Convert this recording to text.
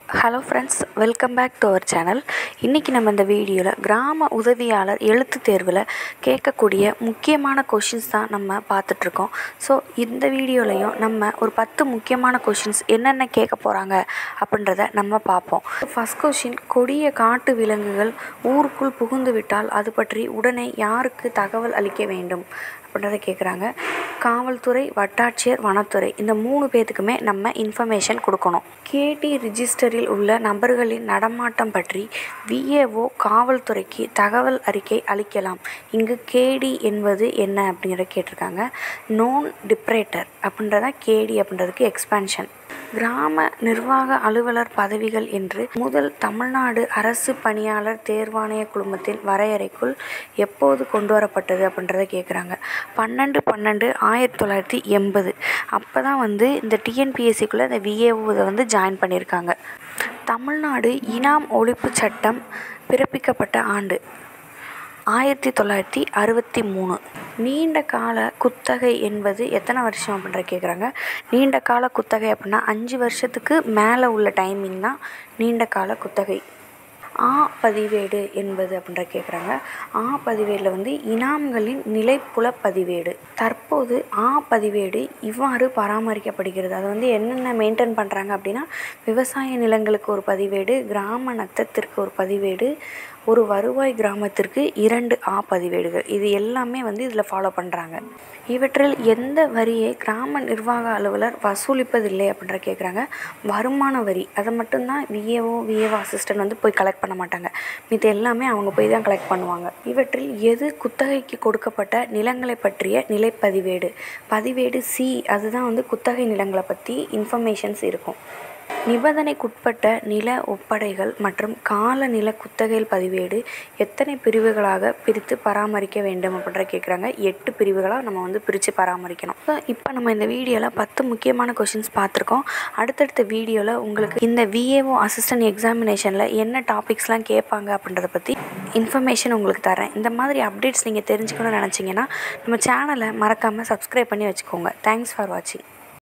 hello friends welcome back to our channel இன்றைக்கி நம்ம இந்த வீடியோவில் கிராம உதவியாளர் எழுத்து தேர்வில் கேட்கக்கூடிய முக்கியமான கொஷின்ஸ் தான் நம்ம பார்த்துட்ருக்கோம் ஸோ இந்த வீடியோலையும் நம்ம ஒரு பத்து முக்கியமான கொஷின்ஸ் என்னென்ன கேட்க போகிறாங்க அப்படின்றத நம்ம பார்ப்போம் ஃபஸ்ட் கொஷின் கொடிய காட்டு விலங்குகள் ஊருக்குள் புகுந்து விட்டால் அது பற்றி உடனே யாருக்கு தகவல் அளிக்க வேண்டும் அப்படின்றத கேட்குறாங்க காவல்துறை வட்டாட்சியர் வனத்துறை இந்த மூணு பேர்த்துக்குமே நம்ம இன்ஃபர்மேஷன் கொடுக்கணும் கேடி ரிஜிஸ்டரில் உள்ள நபர்களின் நடமாட்டம் பற்றி விஏஓ காவல்துறைக்கு தகவல் அறிக்கை அளிக்கலாம் இங்கு கேடி என்பது என்ன அப்படிங்கிறத கேட்டிருக்காங்க நோன் டிப்ரேட்டர் அப்படின்றத கேடி அப்படின்றதுக்கு எக்ஸ்பான்ஷன் கிராம நிர்வாக அலுவலர் பதவிகள் என்று முதல் தமிழ்நாடு அரசு பணியாளர் தேர்வாணைய குழுமத்தின் வரையறைக்குள் எப்போது கொண்டு வரப்பட்டது அப்படின்றத கேட்குறாங்க பன்னெண்டு பன்னெண்டு ஆயிரத்தி தொள்ளாயிரத்தி எண்பது அப்போ தான் வந்து இந்த டிஎன்பிஎஸ்சிக்குள்ளே இந்த விஏஓ இதை வந்து ஜாயின் பண்ணியிருக்காங்க தமிழ்நாடு இனாம் ஒழிப்பு சட்டம் பிறப்பிக்கப்பட்ட ஆண்டு ஆயிரத்தி தொள்ளாயிரத்தி அறுபத்தி மூணு நீண்ட கால குத்தகை என்பது எத்தனை வருஷம் அப்படின்ற கேட்குறாங்க நீண்ட கால குத்தகை அப்படின்னா அஞ்சு வருஷத்துக்கு மேலே உள்ள டைமிங் தான் நீண்ட கால குத்தகை ஆ பதிவேடு என்பது அப்படின்ற கேட்குறாங்க ஆ பதிவேடில் வந்து இனாம்களின் நிலைப்புல பதிவேடு தற்போது ஆ பதிவேடு இவ்வாறு பராமரிக்கப்படுகிறது அது வந்து என்னென்ன மெயின்டைன் பண்ணுறாங்க அப்படின்னா விவசாய நிலங்களுக்கு ஒரு பதிவேடு கிராம நத்தத்திற்கு ஒரு பதிவேடு ஒரு வருவாய் கிராமத்திற்கு இரண்டு ஆ பதிவேடுகள் இது எல்லாமே வந்து இதில் ஃபாலோ பண்ணுறாங்க இவற்றில் எந்த வரியை கிராம நிர்வாக அலுவலர் வசூலிப்பதில்லை அப்படின்ற கேட்குறாங்க வருமான வரி அதை மட்டும்தான் விஏஓ விஏஓ அசிஸ்டன்ட் வந்து போய் கலெக்ட் பண்ண மாட்டாங்க மித்த எல்லாமே அவங்க போய் தான் கலெக்ட் பண்ணுவாங்க இவற்றில் எது குத்தகைக்கு கொடுக்கப்பட்ட நிலங்களை பற்றிய நிலைப்பதிவேடு பதிவேடு சி அதுதான் வந்து குத்தகை நிலங்களை பற்றி இன்ஃபர்மேஷன்ஸ் இருக்கும் நிபந்தனைக்குட்பட்ட நில ஒப்படைகள் மற்றும் கால நில குத்தகையில் பதிவேடு எத்தனை பிரிவுகளாக பிரித்து பராமரிக்க வேண்டும் அப்படின்ற கேட்குறாங்க எட்டு பிரிவுகளாக நம்ம வந்து பிரித்து பராமரிக்கணும் ஸோ இப்போ நம்ம இந்த வீடியோவில் பத்து முக்கியமான கொஷின்ஸ் பார்த்துருக்கோம் அடுத்தடுத்த வீடியோவில் உங்களுக்கு இந்த விஏஓ அசிஸ்டன்ட் எக்ஸாமினேஷனில் என்ன டாபிக்ஸ்லாம் கேட்பாங்க அப்படின்றத பற்றி இன்ஃபர்மேஷன் உங்களுக்கு தரேன் இந்த மாதிரி அப்டேட்ஸ் நீங்கள் தெரிஞ்சுக்கணும்னு நினச்சிங்கன்னா நம்ம சேனலை மறக்காமல் சப்ஸ்கிரைப் பண்ணி வச்சுக்கோங்க தேங்க்ஸ் ஃபார் வாட்சிங்